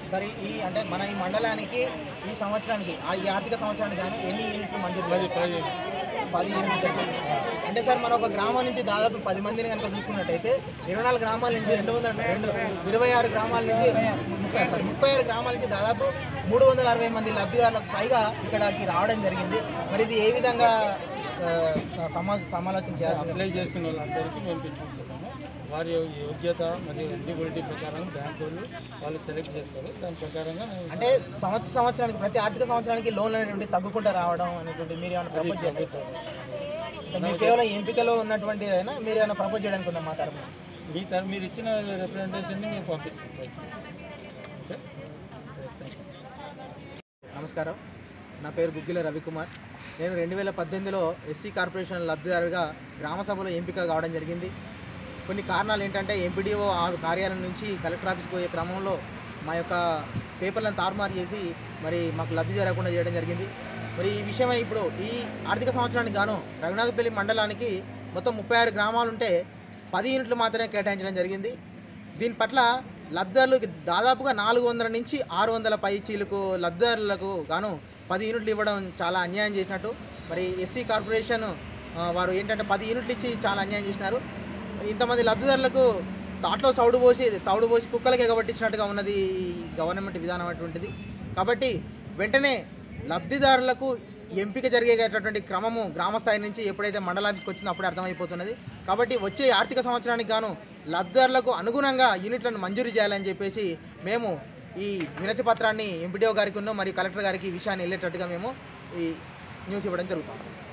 సరే ఈ అంటే మన ఈ మండలానికి ఈ సంవత్సరానికి ఆ ఈ ఆర్థిక సంవత్సరానికి గాను ఎన్ని యూనిట్లు మంజూరు పది పది పది యూనిట్లు జరిగింది. అంటే సార్ మన ఒక గ్రామం నుంచి దాదాపు పది మందిని కనుక చూసుకున్నట్టయితే ఇరవై నాలుగు గ్రామాల నుంచి రెండు వందల రెండు ఇరవై ఆరు గ్రామాల నుంచి ముప్పై సార్ ముప్పై ఆరు గ్రామాల నుంచి దాదాపు మూడు వందల అరవై మంది లబ్ధిదారులకు పైగా ఇక్కడికి రావడం జరిగింది మరి ఇది ఏ విధంగా ఆ, సమా సమాలోచన చేయాలి అప్లై చేసుకున్న వాళ్ళందరికీ మేము పిలిపించాము వారి యోగ్యత మరియు ఎలిజిబిలిటీ ప్రకారం బ్యాంకు వాళ్ళు వాళ్ళు సెలెక్ట్ చేస్తారు దాని ప్రకారంగా మేము అంటే సంవత్సర సంవత్సరానికి ప్రతి ఆర్థిక సంవత్సరానికి లోన్లు అనేటువంటి తగ్గుకుంటూ రావడం అనేటువంటి మీరు ఏమైనా ప్రపోజ్ చేయండి అంటే మీరు కేవలం ఎంపికలో ఉన్నటువంటి అయినా మీరు ఏమైనా ప్రపోజ్ చేయడానికి ఉందా మా తరఫున మీ తర మీరు ఇచ్చిన రిప్రజెంటేషన్ని మేము పంపిస్తాం ఓకే థ్యాంక్ యూ నమస్కారం నా పేరు గుగ్గిల రవికుమార్ నేను రెండు వేల పద్దెనిమిదిలో ఎస్సీ కార్పొరేషన్ లబ్ధిదారుగా గ్రామ సభలో ఎంపిక కావడం జరిగింది కొన్ని కారణాలు ఏంటంటే ఎంపీడీఓ ఆ కార్యాలయం నుంచి కలెక్టర్ ఆఫీస్కి పోయే క్రమంలో మా యొక్క పేపర్లను తారుమారు చేసి మరి మాకు లబ్ధి జరగకుండా చేయడం జరిగింది మరి ఈ విషయమై ఇప్పుడు ఈ ఆర్థిక సంవత్సరానికి గాను రఘునాథపల్లి మండలానికి మొత్తం ముప్పై ఆరు గ్రామాలు ఉంటే పది యూనిట్లు మాత్రమే కేటాయించడం జరిగింది దీని పట్ల లబ్ధిదారులకు దాదాపుగా నాలుగు వందల నుంచి ఆరు వందల పై చీలకు లబ్ధిదారులకు గాను పది యూనిట్లు ఇవ్వడం చాలా అన్యాయం చేసినట్టు మరి ఎస్సీ కార్పొరేషన్ ఆ, వారు ఏంటంటే పది యూనిట్లు ఇచ్చి చాలా అన్యాయం చేసినారు ఇంతమంది లబ్ధిదారులకు తాట్లో సౌడు పోసి తౌడు పోసి కుక్కలకి ఎగబట్టించినట్టుగా ఉన్నది ఈ గవర్నమెంట్ విధానం అటువంటిది కాబట్టి వెంటనే లబ్ధిదారులకు ఎంపిక జరిగేటటువంటి క్రమము గ్రామ స్థాయి నుంచి ఎప్పుడైతే మండల ఆఫీస్కి వచ్చిందో అప్పుడే అర్థమైపోతున్నది కాబట్టి వచ్చే ఆర్థిక సంవత్సరానికి గాను లబ్ధిదారులకు అనుగుణంగా యూనిట్లను మంజూరు చేయాలని చెప్పేసి మేము ఈ వినతి పత్రాన్ని ఎంపీడీఓ గారికి ఉన్న మరియు కలెక్టర్ గారికి ఈ విషయాన్ని వెళ్ళేటట్టుగా మేము ఈ న్యూస్ ఇవ్వడం జరుగుతుంది